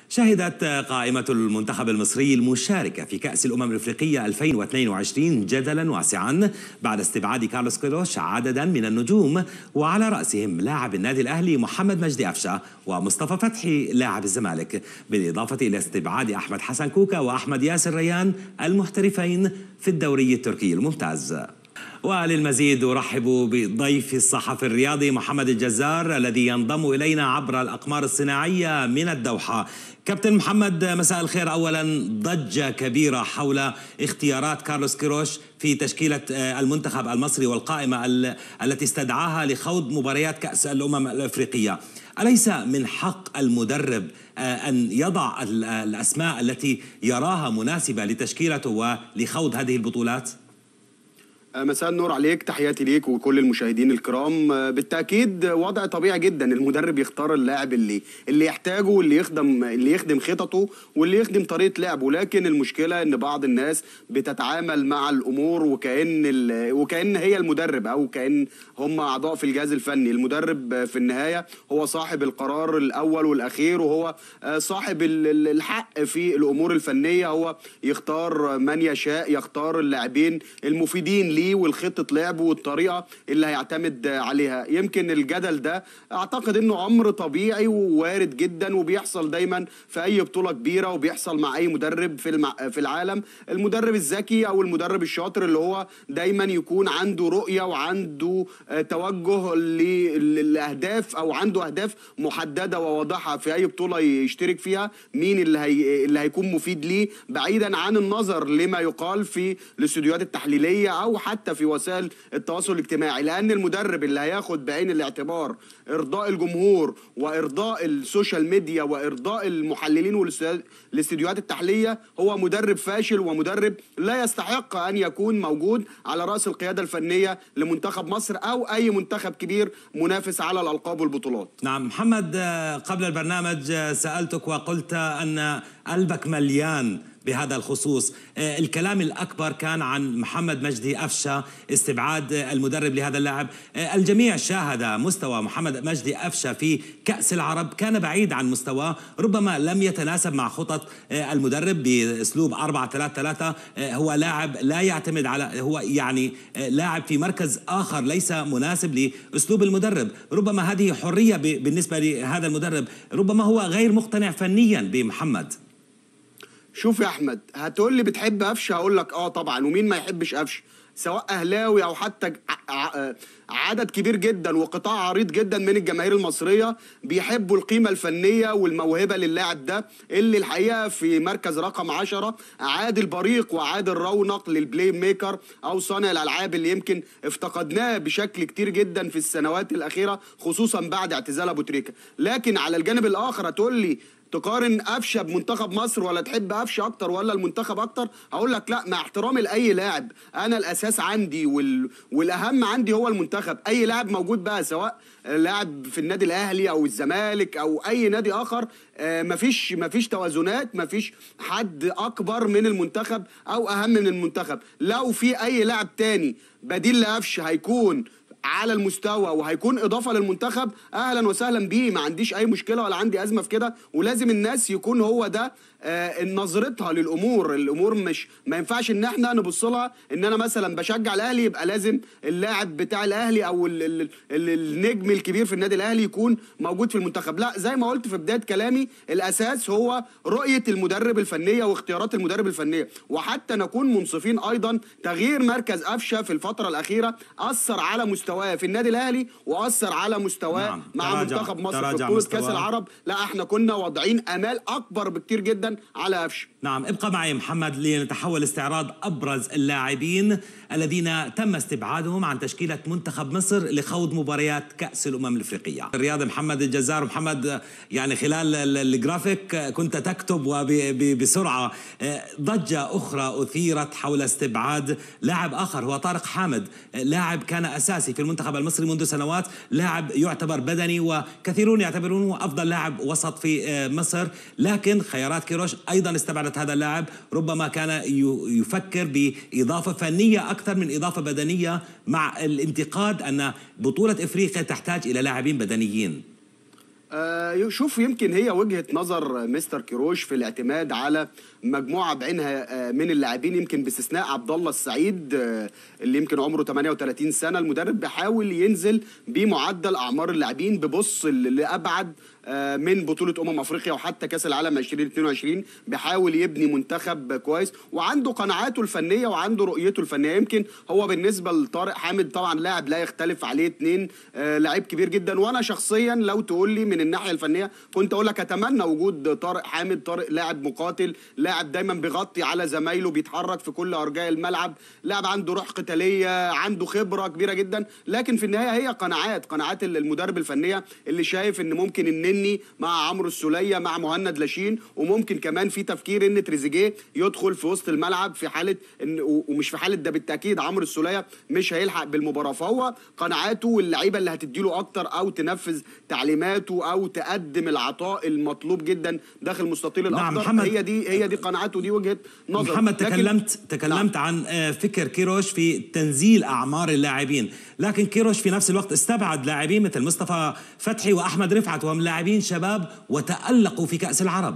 شهدت قائمة المنتخب المصري المشاركة في كأس الأمم الأفريقية 2022 جدلا واسعا بعد استبعاد كارلوس كيروش عددا من النجوم وعلى رأسهم لاعب النادي الأهلي محمد مجدي أفشة ومصطفى فتحي لاعب الزمالك بالإضافة إلى استبعاد أحمد حسن كوكا وأحمد ياسر ريان المحترفين في الدوري التركي الممتاز وللمزيد أرحب بضيف الصحفي الرياضي محمد الجزار الذي ينضم إلينا عبر الأقمار الصناعية من الدوحة كابتن محمد مساء الخير أولا ضجة كبيرة حول اختيارات كارلوس كيروش في تشكيلة المنتخب المصري والقائمة التي استدعاها لخوض مباريات كأس الأمم الأفريقية أليس من حق المدرب أن يضع الأسماء التي يراها مناسبة لتشكيلته ولخوض هذه البطولات؟ مساء النور عليك تحياتي ليك وكل المشاهدين الكرام بالتاكيد وضع طبيعي جدا المدرب يختار اللاعب اللي اللي يحتاجه واللي يخدم اللي يخدم خططه واللي يخدم طريقه لعبه لكن المشكله ان بعض الناس بتتعامل مع الامور وكان وكان هي المدرب او كان هم اعضاء في الجهاز الفني المدرب في النهايه هو صاحب القرار الاول والاخير وهو صاحب الحق في الامور الفنيه هو يختار من يشاء يختار اللاعبين المفيدين ليه والخطه لعبه والطريقه اللي هيعتمد عليها يمكن الجدل ده اعتقد انه امر طبيعي ووارد جدا وبيحصل دايما في اي بطوله كبيره وبيحصل مع اي مدرب في المع... في العالم المدرب الذكي او المدرب الشاطر اللي هو دايما يكون عنده رؤيه وعنده توجه للاهداف او عنده اهداف محدده وواضحه في اي بطوله يشترك فيها مين اللي هي... اللي هيكون مفيد ليه بعيدا عن النظر لما يقال في الاستوديوهات التحليليه او حتى في وسائل التواصل الاجتماعي لان المدرب اللي هياخد بعين الاعتبار ارضاء الجمهور وارضاء السوشيال ميديا وارضاء المحللين والاستديوهات التحليليه هو مدرب فاشل ومدرب لا يستحق ان يكون موجود على راس القياده الفنيه لمنتخب مصر او اي منتخب كبير منافس على الالقاب والبطولات. نعم محمد قبل البرنامج سالتك وقلت ان قلبك مليان بهذا الخصوص الكلام الأكبر كان عن محمد مجدي أفشة استبعاد المدرب لهذا اللاعب الجميع شاهد مستوى محمد مجدي أفشة في كأس العرب كان بعيد عن مستواه ربما لم يتناسب مع خطط المدرب بأسلوب 4 3 3 هو لاعب لا يعتمد على هو يعني لاعب في مركز آخر ليس مناسب لأسلوب المدرب ربما هذه حرية بالنسبة لهذا المدرب ربما هو غير مقتنع فنيا بمحمد شوف يا احمد هتقول لي بتحب قفشه هقول لك اه طبعا ومين ما يحبش قفشه سواء اهلاوي او حتى عدد كبير جدا وقطاع عريض جدا من الجماهير المصريه بيحبوا القيمه الفنيه والموهبه للاعب ده اللي الحقيقه في مركز رقم 10 عاد البريق وعاد الرونق للبلاي ميكر او صانع الالعاب اللي يمكن افتقدناه بشكل كتير جدا في السنوات الاخيره خصوصا بعد اعتزال ابو تريكه لكن على الجانب الاخر هتقول لي تقارن قفشه بمنتخب مصر ولا تحب قفشه اكتر ولا المنتخب اكتر هقول لك لا مع احترامي لاي لاعب انا الاساس عندي وال... والاهم عندي هو المنتخب اي لاعب موجود بقى سواء لاعب في النادي الاهلي او الزمالك او اي نادي اخر آه مفيش مفيش توازنات مفيش حد اكبر من المنتخب او اهم من المنتخب لو في اي لاعب تاني بديل لقفشه هيكون على المستوى وهيكون اضافه للمنتخب اهلا وسهلا بيه ما عنديش اي مشكله ولا عندي ازمه في كده ولازم الناس يكون هو ده آه نظرتها للامور الامور مش ما ينفعش ان احنا نبص لها ان انا مثلا بشجع الاهلي يبقى لازم اللاعب بتاع الاهلي او ال ال ال النجم الكبير في النادي الاهلي يكون موجود في المنتخب لا زي ما قلت في بدايه كلامي الاساس هو رؤيه المدرب الفنيه واختيارات المدرب الفنيه وحتى نكون منصفين ايضا تغيير مركز قفشه في الفتره الاخيره اثر على مستواه في النادي الاهلي واثر على مستواه نعم. مع تراجع. منتخب مصر في بطوله كاس العرب لا احنا كنا واضعين امال اكبر بكتير جدا على قفشه نعم ابقى معي محمد لنتحول استعراض ابرز اللاعبين الذين تم استبعادهم عن تشكيله منتخب مصر لخوض مباريات كاس الامم الافريقيه. الرياضي محمد الجزار محمد يعني خلال الجرافيك كنت تكتب وبسرعه ضجه اخرى اثيرت حول استبعاد لاعب اخر هو طارق حامد، لاعب كان اساسي في المنتخب المصري منذ سنوات، لاعب يعتبر بدني وكثيرون يعتبرونه افضل لاعب وسط في مصر، لكن خيارات كيروش ايضا استبعدت هذا اللاعب، ربما كان يفكر باضافه فنيه اكثر من اضافه بدنيه مع الانتقاد ان بطوله افريقيا تحتاج الى لاعبين بدنيين آه، شوف يمكن هي وجهة نظر مستر كيروش في الاعتماد على مجموعة بعينها آه، من اللاعبين يمكن باستثناء عبد الله السعيد آه، اللي يمكن عمره 38 سنة المدرب بيحاول ينزل بمعدل أعمار اللاعبين ببص لأبعد آه، من بطولة أمم أفريقيا وحتى كأس العالم 2022 بيحاول يبني منتخب كويس وعنده قناعاته الفنية وعنده رؤيته الفنية يمكن هو بالنسبة لطارق حامد طبعا لاعب لا يختلف عليه اتنين آه، لاعب كبير جدا وأنا شخصيا لو تقول لي من الناحية الفنية كنت أقول لك أتمنى وجود طارق حامد طارق لاعب مقاتل لاعب دايما بيغطي على زمايله بيتحرك في كل أرجاء الملعب لاعب عنده روح قتالية عنده خبرة كبيرة جدا لكن في النهاية هي قناعات قناعات المدرب الفنية اللي شايف ان ممكن النني مع عمرو السوليه مع مهند لاشين وممكن كمان في تفكير ان تريزيجيه يدخل في وسط الملعب في حاله ان ومش في حاله ده بالتاكيد عمرو السوليه مش هيلحق بالمباراه فهو قناعاته واللعيبه اللي هتديله اكتر او تنفذ تعليماته او تقدم العطاء المطلوب جدا داخل مستطيل نعم، الاخضر محمد- هي دي هي دي قناعته دي وجهه نظر محمد لكن- تكلمت تكلمت عن آه، فكر كيروش في تنزيل اعمار اللاعبين لكن كيروش في نفس الوقت استبعد لاعبين مثل مصطفى فتحي واحمد رفعت وهم لاعبين شباب وتالقوا في كاس العرب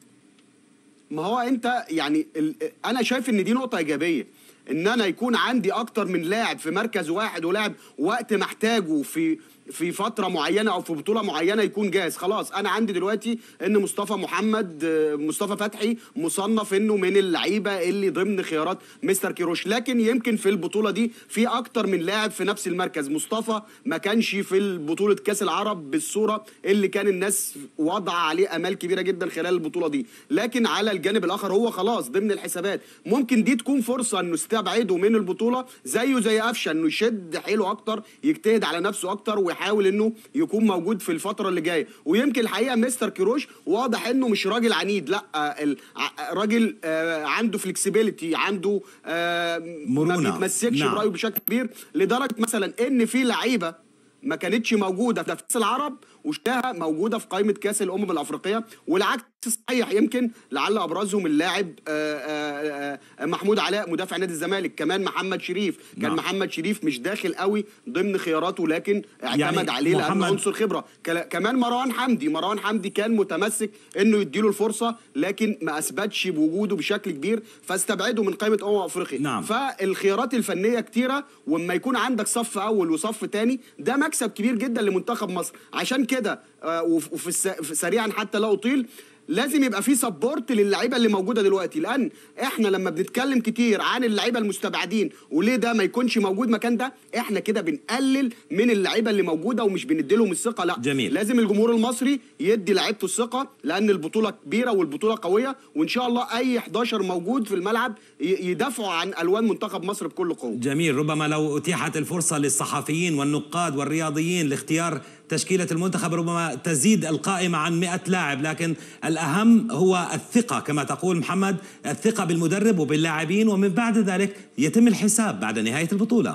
ما هو انت يعني ال... انا شايف ان دي نقطه ايجابيه ان انا يكون عندي اكتر من لاعب في مركز واحد ولاعب وقت محتاجه في في فتره معينه او في بطوله معينه يكون جاهز خلاص انا عندي دلوقتي ان مصطفى محمد آه، مصطفى فتحي مصنف انه من اللعيبه اللي ضمن خيارات مستر كيروش لكن يمكن في البطوله دي في اكتر من لاعب في نفس المركز مصطفى ما كانش في بطوله كاس العرب بالصوره اللي كان الناس واضعه عليه امال كبيره جدا خلال البطوله دي لكن على الجانب الاخر هو خلاص ضمن الحسابات ممكن دي تكون فرصه انه استبعده من البطوله زيه زي قفشه انه يشد حيله اكتر يجتهد على نفسه اكتر ويحاول انه يكون موجود في الفتره اللي جايه ويمكن الحقيقه مستر كيروش واضح انه مش راجل عنيد لا آه، ال- ع- راجل آه، عنده فلكسبيليتي عنده آه، ما مرونة. بيتمسكش نعم. برايه بشكل كبير لدرجه مثلا ان في لعيبه ما كانتش موجوده في كاس العرب وشتاها موجوده في قائمه كاس الامم الافريقيه والعكس صحيح يمكن لعل ابرزهم اللاعب آه، آه، آه، محمود علاء مدافع نادي الزمالك كمان محمد شريف كان نعم. محمد شريف مش داخل قوي ضمن خياراته لكن اعتمد يعني عليه لانه محمد- عنصر خبره كلا- كمان مروان حمدي مروان حمدي كان متمسك انه يديله الفرصه لكن ما اثبتش بوجوده بشكل كبير فاستبعده من قائمه امم افريقيا نعم. فالخيارات الفنيه كتيره واما يكون عندك صف اول وصف تاني ده مكسب كبير جدا لمنتخب مصر عشان كده آه، وف- وفي الس- في- سريعا حتى لا اطيل لازم يبقى في سبورت للعيبه اللي موجوده دلوقتي لان احنا لما بنتكلم كتير عن اللعيبه المستبعدين وليه ده ما يكونش موجود مكان ده احنا كده بنقلل من اللعيبه اللي موجوده ومش بنديلهم الثقه لا جميل. لازم الجمهور المصري يدي لعيبته الثقه لان البطوله كبيره والبطوله قويه وان شاء الله اي 11 موجود في الملعب ي- يدافعوا عن الوان منتخب مصر بكل قوه جميل ربما لو اتيحت الفرصه للصحفيين والنقاد والرياضيين لاختيار تشكيله المنتخب ربما تزيد القائمه عن 100 لاعب لكن الاهم هو الثقه كما تقول محمد الثقه بالمدرب وباللاعبين ومن بعد ذلك يتم الحساب بعد نهايه البطوله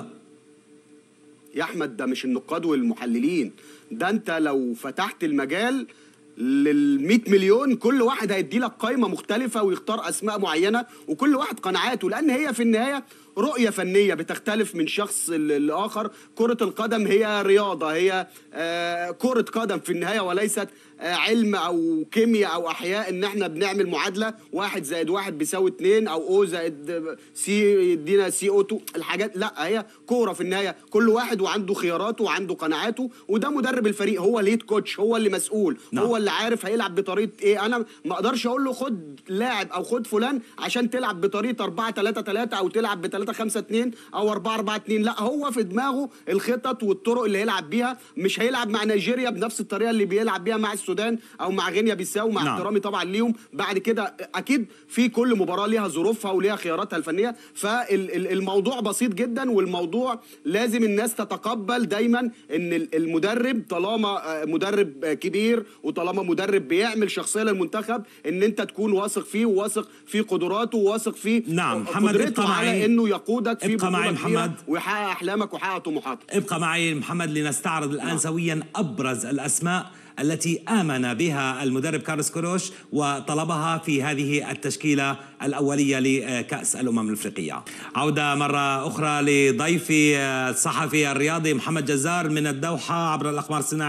يا احمد ده مش النقاد والمحللين ده انت لو فتحت المجال لل 100 مليون كل واحد هيدي لك قائمه مختلفه ويختار اسماء معينه وكل واحد قناعاته لان هي في النهايه رؤيه فنيه بتختلف من شخص ل- لاخر كره القدم هي رياضه هي آه، كره قدم في النهايه وليست آه، علم او كيمياء او احياء ان احنا بنعمل معادله واحد زائد واحد بيساوي اتنين او او زائد سي يدينا سي او 2 الحاجات لا هي كوره في النهايه كل واحد وعنده خياراته وعنده قناعاته وده مدرب الفريق هو ليد كوتش هو اللي مسؤول نعم. هو اللي عارف هيلعب بطريقه ايه انا ما اقدرش اقول له خد لاعب او خد فلان عشان تلعب بطريقه 4 3 3 او تلعب ب 3 5 2 او 4 4 2 لا هو في دماغه الخطط والطرق اللي هيلعب بيها مش هيلعب مع نيجيريا بنفس الطريقه اللي بيلعب بيها مع السودان او مع غينيا بيساو مع نعم. احترامي طبعا ليهم بعد كده اكيد في كل مباراه ليها ظروفها وليها خياراتها الفنيه فالموضوع بسيط جدا والموضوع لازم الناس تتقبل دايما ان ال- المدرب طالما آه، مدرب آه، كبير وطالما مدرب بيعمل شخصيه للمنتخب ان انت تكون واثق فيه وواثق في قدراته وواثق في نعم، محمد، قدرته ابقى معي. على انه يقودك في ابقى معي بطولة كبيرة محمد. ويحقق احلامك ويحقق طموحاتك ابقى معي محمد لنستعرض الآن سويا أبرز الأسماء التي آمن بها المدرب كارلوس كروش وطلبها في هذه التشكيلة الأولية لكأس الأمم الأفريقية عودة مرة أخرى لضيفي الصحفي الرياضي محمد جزار من الدوحة عبر الأقمار الصناعية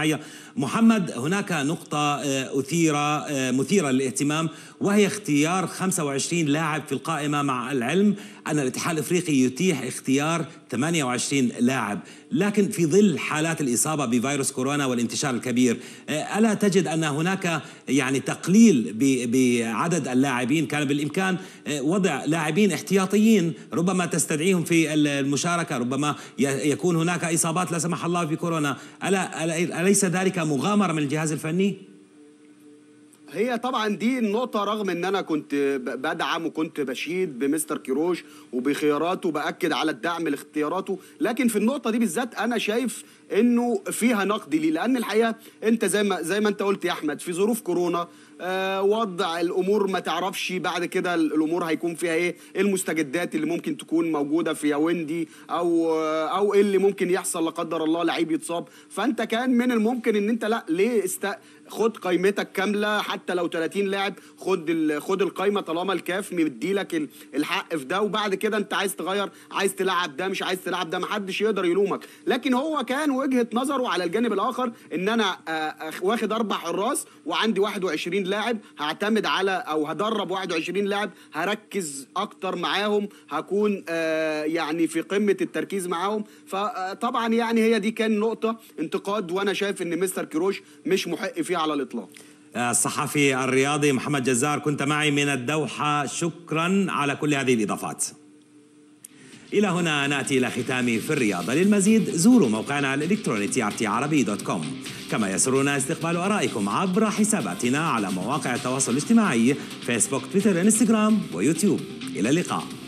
محمد هناك نقطة آه، أثيرة آه، مثيرة للاهتمام وهي اختيار 25 لاعب في القائمة مع العلم أن الاتحاد الإفريقي يتيح اختيار 28 لاعب لكن في ظل حالات الإصابة بفيروس كورونا والانتشار الكبير آه، ألا تجد أن هناك يعني تقليل بعدد اللاعبين كان بالإمكان وضع لاعبين احتياطيين ربما تستدعيهم في المشاركة ربما يكون هناك إصابات لا سمح الله في كورونا ألا أليس ذلك مغامرة من الجهاز الفني؟ هي طبعا دي النقطة رغم ان انا كنت بدعم وكنت بشيد بمستر كيروش وبخياراته باكد على الدعم لاختياراته لكن في النقطة دي بالذات انا شايف انه فيها نقد ليه لان الحقيقة انت زي ما زي ما انت قلت يا احمد في ظروف كورونا آه وضع الامور ما تعرفش بعد كده الامور هيكون فيها ايه ايه المستجدات اللي ممكن تكون موجوده في ياوندي او آه او ايه اللي ممكن يحصل لا قدر الله لعيب يتصاب فانت كان من الممكن ان انت لا ليه است... خد قائمتك كامله حتى لو 30 لاعب خد ال... خد القائمه طالما الكاف مديلك الحق في ده وبعد كده انت عايز تغير عايز تلعب ده مش عايز تلعب ده محدش يقدر يلومك لكن هو كان وجهه نظره على الجانب الاخر ان انا آه واخد اربع حراس وعندي 21 لاعب هعتمد على او هدرب 21 لاعب هركز اكتر معاهم هكون آه يعني في قمه التركيز معاهم فطبعا يعني هي دي كان نقطه انتقاد وانا شايف ان مستر كيروش مش محق فيها على الاطلاق الصحفي الرياضي محمد جزار كنت معي من الدوحه شكرا على كل هذه الاضافات إلى هنا نأتي إلى ختام في الرياضة للمزيد زوروا موقعنا الإلكتروني تي عربي دوت كوم كما يسرنا استقبال آرائكم عبر حساباتنا على مواقع التواصل الاجتماعي فيسبوك تويتر انستغرام ويوتيوب إلى اللقاء